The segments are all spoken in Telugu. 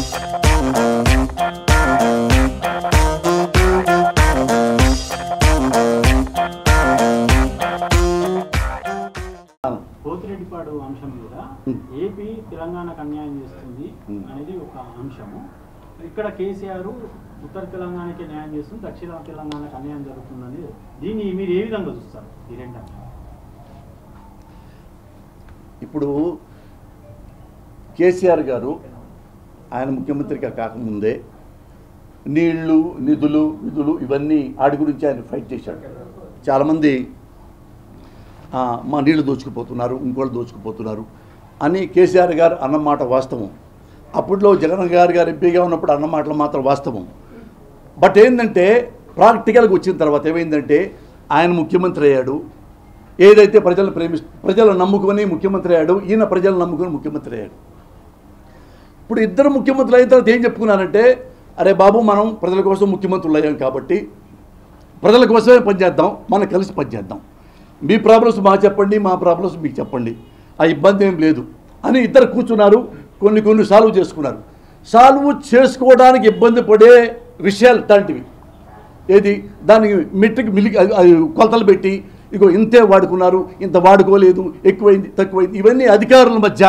పోతిరెడ్డిపాడు అంశం మీద ఏపీ తెలంగాణకు అన్యాయం చేస్తుంది అనేది ఒక అంశము ఇక్కడ కేసీఆర్ ఉత్తర తెలంగాణకి న్యాయం చేస్తుంది దక్షిణ తెలంగాణకు అన్యాయం జరుగుతుందని దీన్ని మీరు ఏ విధంగా చూస్తారు ఈ రెండు అంశాలు ఇప్పుడు కేసీఆర్ గారు ఆయన ముఖ్యమంత్రిగా కాకముందే నీళ్లు నిధులు విధులు ఇవన్నీ ఆడి గురించి ఆయన ఫైట్ చేశాడు చాలామంది ఆ, మా నీళ్లు దోచుకుపోతున్నారు ఇంకోళ్ళు దోచుకుపోతున్నారు అని కేసీఆర్ గారు అన్నమాట వాస్తవం అప్పట్లో జగన్ గారు గారు ఎంపీగా ఉన్నప్పుడు అన్న మాటలు మాత్రం వాస్తవం బట్ ఏంటంటే ప్రాక్టికల్గా వచ్చిన తర్వాత ఏమైందంటే ఆయన ముఖ్యమంత్రి అయ్యాడు ఏదైతే ప్రజలను ప్రేమి ప్రజలను నమ్ముకొని ముఖ్యమంత్రి అయ్యాడు ఈయన ప్రజలను నమ్ముకొని ముఖ్యమంత్రి అయ్యాడు ఇప్పుడు ఇద్దరు ముఖ్యమంత్రులు అయిన తర్వాత ఏం చెప్పుకున్నారంటే అరే బాబు మనం ప్రజల కోసం ముఖ్యమంత్రులు అయ్యాం కాబట్టి ప్రజల కోసమే పనిచేద్దాం మనం కలిసి పనిచేద్దాం మీ ప్రాబ్లమ్స్ మాకు చెప్పండి మా ప్రాబ్లమ్స్ మీకు చెప్పండి ఆ ఇబ్బంది ఏం లేదు అని ఇద్దరు కూర్చున్నారు కొన్ని కొన్ని సాల్వ్ చేసుకున్నారు సాల్వ్ చేసుకోవడానికి ఇబ్బంది పడే విషయాలు ఇట్లాంటివి ఏది దానికి మెట్రిక్ మిలి అది- అది కొలతలు పెట్టి ఇగో ఇంతే వాడుకున్నారు ఇంత వాడుకోలేదు ఎక్కువైంది తక్కువైంది ఇవన్నీ అధికారుల మధ్య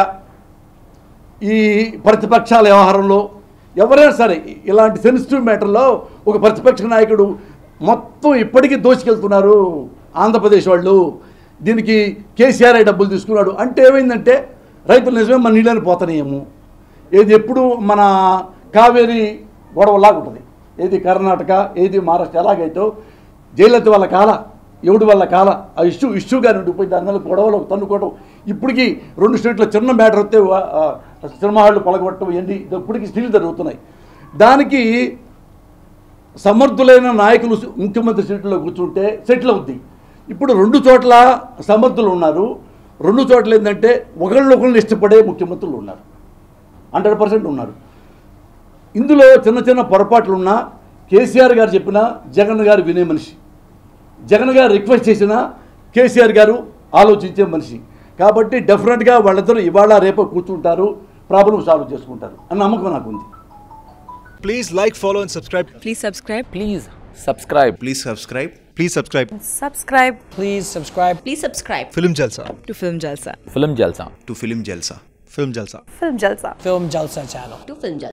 ఈ ప్రతిపక్షాల వ్యవహారంలో ఎవరైనా సరే ఇలాంటి సెన్సిటివ్ మ్యాటర్లో ఒక ప్రతిపక్ష నాయకుడు మొత్తం ఇప్పటికీ దోచుకెళ్తున్నారు ఆంధ్రప్రదేశ్ వాళ్ళు దీనికి కేసీఆర్ డబ్బులు తీసుకున్నాడు అంటే ఏమైందంటే రైతులు నిజమే మన నీళ్ళని పోతానేమో ఏది ఎప్పుడు మన కావేరి గొడవలాగా ఉంటుంది ఏది కర్ణాటక ఏది మహారాష్ట్ర ఎలాగైతే జయలలిత వాళ్ళ కాల ఎవడి వాళ్ళ కాల ఆ ఇష్యూ ఇష్యూగా ఉండిపోయి దాని మీద గొడవలు తన్నుకోవడం ఇప్పటికీ రెండు స్టేట్లో చిన్న మ్యాటర్ వస్తే ఆ, ఆ, సినిమా హాళ్ళు పొలగొట్టడం ఇవన్నీ ఇప్పటికీ స్టిల్ జరుగుతున్నాయి దానికి సమర్థులైన నాయకులు ముఖ్యమంత్రి సీట్లో కూర్చుంటే సెటిల్ అవుద్ది ఇప్పుడు రెండు చోట్ల సమర్థులు ఉన్నారు రెండు చోట్ల ఏంటంటే ఒకళ్ళొకళ్ళు ఇష్టపడే ముఖ్యమంత్రులు ఉన్నారు హండ్రెడ్ పర్సెంట్ ఉన్నారు ఇందులో చిన్న చిన్న పొరపాట్లు ఉన్నా కేసీఆర్ గారు చెప్పినా జగన్ గారు వినే మనిషి జగన్ గారు రిక్వెస్ట్ చేసినా కేసీఆర్ గారు ఆలోచించే మనిషి కాబట్టి డెఫినెట్గా వాళ్ళిద్దరూ ఇవాళ రేపు కూర్చుంటారు ప్రాబ్లం సాల్వ్ చేసుకుంటారు అన్న నమ్మకం నాకు ఉంది Please like, follow, and subscribe. Please subscribe. Please subscribe. Please subscribe. Please subscribe. Subscribe Please subscribe Please subscribe Film Jalsa. to Film Jalsa. Film Jalsa. To Film Jalsa. Film Jalsa. Film Jalsa. Film Jalsa channel. To Film Jalsa.